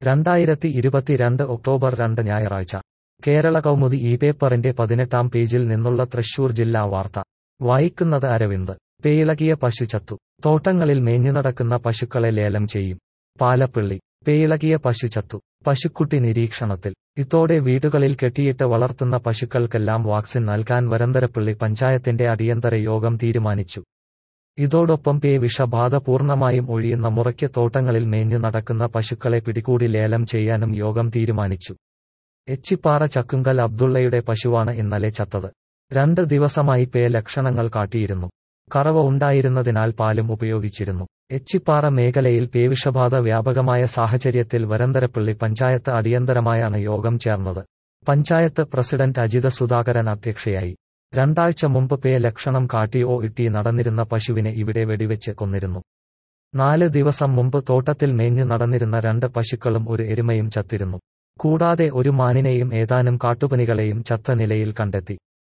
രണ്ടായിരത്തി ഇരുപത്തിരണ്ട് ഒക്ടോബർ രണ്ട് ഞായറാഴ്ച കേരള കൗമുദി ഈ പേപ്പറിന്റെ പതിനെട്ടാം പേജിൽ നിന്നുള്ള തൃശൂർ ജില്ലാ വാർത്ത വായിക്കുന്നത് അരവിന്ദ് പേയിളകിയ പശു ചത്തു തോട്ടങ്ങളിൽ മേഞ്ഞുനടക്കുന്ന പശുക്കളെ ലേലം ചെയ്യും പാലപ്പിള്ളി പേയിളകിയ പശു ചത്തു പശുക്കുട്ടി നിരീക്ഷണത്തിൽ ഇതോടെ വീടുകളിൽ കെട്ടിയിട്ട് വളർത്തുന്ന പശുക്കൾക്കെല്ലാം വാക്സിൻ നൽകാൻ വരന്തരപ്പിള്ളി പഞ്ചായത്തിന്റെ അടിയന്തര യോഗം തീരുമാനിച്ചു ഇതോടൊപ്പം പേ വിഷബാധ പൂർണ്ണമായും ഒഴിയുന്ന മുറയ്ക്ക് തോട്ടങ്ങളിൽ മേഞ്ഞു നടക്കുന്ന പശുക്കളെ പിടികൂടി ലേലം ചെയ്യാനും യോഗം തീരുമാനിച്ചു എച്ചിപ്പാറ ചക്കുങ്കൽ അബ്ദുള്ളയുടെ പശുവാണ് ഇന്നലെ ചത്തത് രണ്ട് ദിവസമായി പേ ലക്ഷണങ്ങൾ കാട്ടിയിരുന്നു കറവ ഉണ്ടായിരുന്നതിനാൽ പാലും ഉപയോഗിച്ചിരുന്നു എച്ചിപ്പാറ മേഖലയിൽ പേവിഷബാധ വ്യാപകമായ സാഹചര്യത്തിൽ വരന്തരപ്പള്ളി പഞ്ചായത്ത് അടിയന്തരമായാണ് യോഗം ചേർന്നത് പഞ്ചായത്ത് പ്രസിഡന്റ് അജിത സുധാകരൻ അധ്യക്ഷയായി രണ്ടാഴ്ച മുമ്പ് പേ ലക്ഷണം കാട്ടി ഓ ഇട്ടി നടന്നിരുന്ന പശുവിനെ ഇവിടെ വെടിവെച്ച് കൊന്നിരുന്നു നാല് ദിവസം മുമ്പ് തോട്ടത്തിൽ മേഞ്ഞു നടന്നിരുന്ന രണ്ട് പശുക്കളും ഒരു എരുമയും ചത്തിരുന്നു കൂടാതെ ഒരു മാനിനെയും ഏതാനും കാട്ടുപനികളെയും ചത്ത നിലയിൽ കണ്ടെത്തി